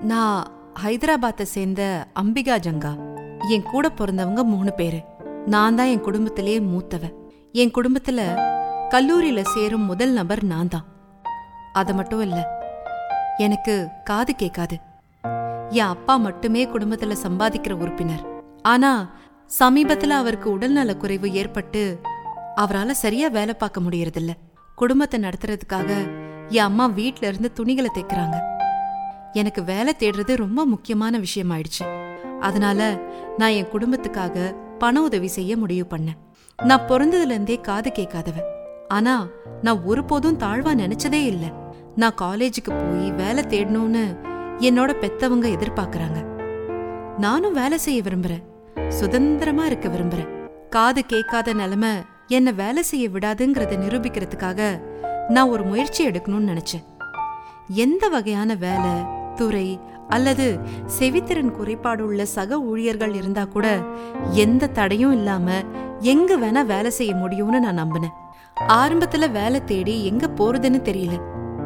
நான் ஹைதராபாத்தை சேர்ந்த அம்பிகா ஜங்கா என் கூட பிறந்தவங்க மூணு பேரு நான் தான் என் குடும்பத்திலேயே மூத்தவ என் குடும்பத்துல கல்லூரியில சேரும் முதல் நபர் நான் தான் அது மட்டும் இல்ல எனக்கு காது கேட்காது என் அப்பா மட்டுமே குடும்பத்துல சம்பாதிக்கிற உறுப்பினர் ஆனா சமீபத்துல அவருக்கு உடல்நல குறைவு ஏற்பட்டு அவரால சரியா வேலை பார்க்க முடியறதில்ல குடும்பத்தை நடத்துறதுக்காக என் அம்மா வீட்ல இருந்து துணிகளை தைக்கிறாங்க எனக்கு வேலை தேடுறது ரொம்ப முக்கியமான விஷயம் ஆயிடுச்சு அதனால நான் என் குடும்பத்துக்காக பண உதவி செய்ய முடிவு பண்ணேன் நான் பிறந்ததுல இருந்தே காது கேட்காதவ ஆனா நான் ஒருபோதும் தாழ்வா நினைச்சதே இல்ல நான் காலேஜுக்கு போய் வேலை தேடணும்னு என்னோட பெத்தவங்க எதிர்பார்க்கறாங்க நானும் வேலை செய்ய விரும்புறேன் சுதந்திரமா இருக்க விரும்புறேன் காது கேட்காத நிலைமை என்ன வேலை செய்ய விடாதுங்கிறத நிரூபிக்கிறதுக்காக நான் ஒரு முயற்சி எடுக்கணும்னு நினைச்சேன் எந்த வகையான வேலை துறை அல்லது செவித்திறன் குறைபாடு உள்ள சக ஊழியர்கள் இருந்தா கூட எந்த தடையும் இல்லாம எங்க வேணா வேலை செய்ய முடியும்னு நான் நம்பினேன் ஆரம்பத்துல வேலை தேடி எங்க போறதுன்னு தெரியல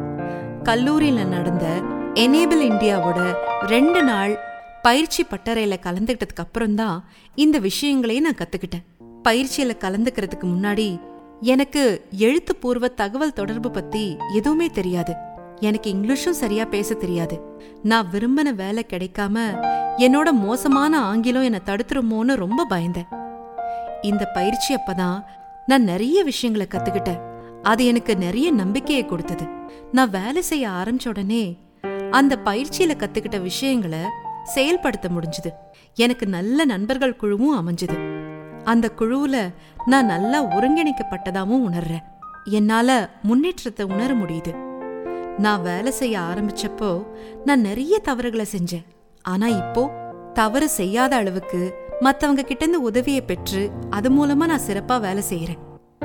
கல்லூரியில நடந்த எனேபிள் இந்தியாவோட ரெண்டு நாள் பயிற்சி பட்டறையில கலந்துக்கிட்டதுக்கு அப்புறம் தான் இந்த விஷயங்களையும் நான் கத்துக்கிட்டேன் பயிற்சியில கலந்துக்கிறதுக்கு முன்னாடி எனக்கு எழுத்துப்பூர்வ தகவல் தொடர்பு பத்தி எதுவுமே தெரியாது எனக்கு இங்கிலீஷும் சரியா பேச தெரியாது நான் விரும்பின வேலை கிடைக்காம என்னோட மோசமான ஆங்கிலம் என்னை தடுத்துருமோன்னு ரொம்ப பயந்தேன் இந்த பயிற்சி அப்பதான் நான் நிறைய விஷயங்களை கத்துக்கிட்டேன் அது எனக்கு நிறைய நம்பிக்கையை கொடுத்தது நான் வேலை செய்ய ஆரம்பிச்ச உடனே அந்த பயிற்சியில கத்துக்கிட்ட விஷயங்களை செயல்படுத்த முடிஞ்சது எனக்கு நல்ல நண்பர்கள் குழுவும் அமைஞ்சது அந்த குழுவுல நான் நல்லா ஒருங்கிணைக்கப்பட்டதாவும் உணர்றேன் என்னால முன்னேற்றத்தை உணர முடியுது நான் வேலை செய்ய ஆரம்பிச்சப்போ நான் நிறைய தவறுகளை செஞ்சேன் ஆனா இப்போ தவறு செய்யாத அளவுக்கு மத்தவங்க கிட்ட இருந்து உதவியை பெற்று அது மூலமா நான் சிறப்பா வேலை செய்யறேன்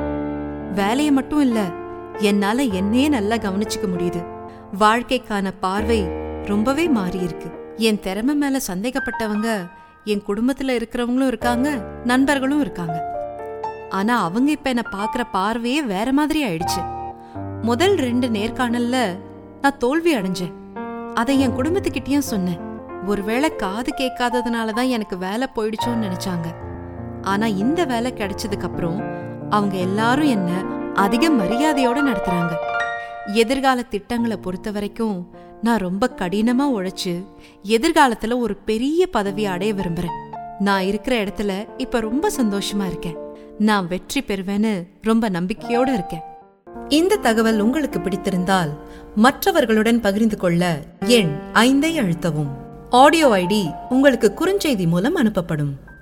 வேலையை மட்டும் இல்ல என்னால என்னையே நல்லா கவனிச்சுக்க முடியுது வாழ்க்கைக்கான பார்வை ரொம்பவே மாறி இருக்கு என் திறமை மேல சந்தேகப்பட்டவங்க என் குடும்பத்துல இருக்கிறவங்களும் இருக்காங்க நண்பர்களும் இருக்காங்க ஆனா அவங்க இப்ப என்ன பாக்குற பார்வையே வேற மாதிரி ஆயிடுச்சு முதல் ரெண்டு நேர்காணல்ல நான் தோல்வி அடைஞ்சேன் அதை என் குடும்பத்துக்கிட்டயும் சொன்னேன் ஒருவேளை காது கேட்காததுனால தான் எனக்கு வேலை போயிடுச்சோன்னு நினைச்சாங்க ஆனா இந்த வேலை கிடைச்சதுக்கு அப்புறம் அவங்க எல்லாரும் என்ன அதிக மரியாதையோட நடத்துறாங்க எதிர்கால திட்டங்களை பொறுத்த வரைக்கும் நான் ரொம்ப கடினமா உழைச்சு எதிர்காலத்துல ஒரு பெரிய பதவி அடைய விரும்புறேன் நான் இருக்கிற இடத்துல இப்ப ரொம்ப சந்தோஷமா இருக்கேன் நான் வெற்றி பெறுவேன்னு ரொம்ப நம்பிக்கையோட இருக்கேன் இந்த தகவல் உங்களுக்கு பிடித்திருந்தால் மற்றவர்களுடன் பகிர்ந்து கொள்ள எண் ஐந்தை அழுத்தவும் ஆடியோ ஐடி உங்களுக்கு குறுஞ்செய்தி மூலம் அனுப்பப்படும்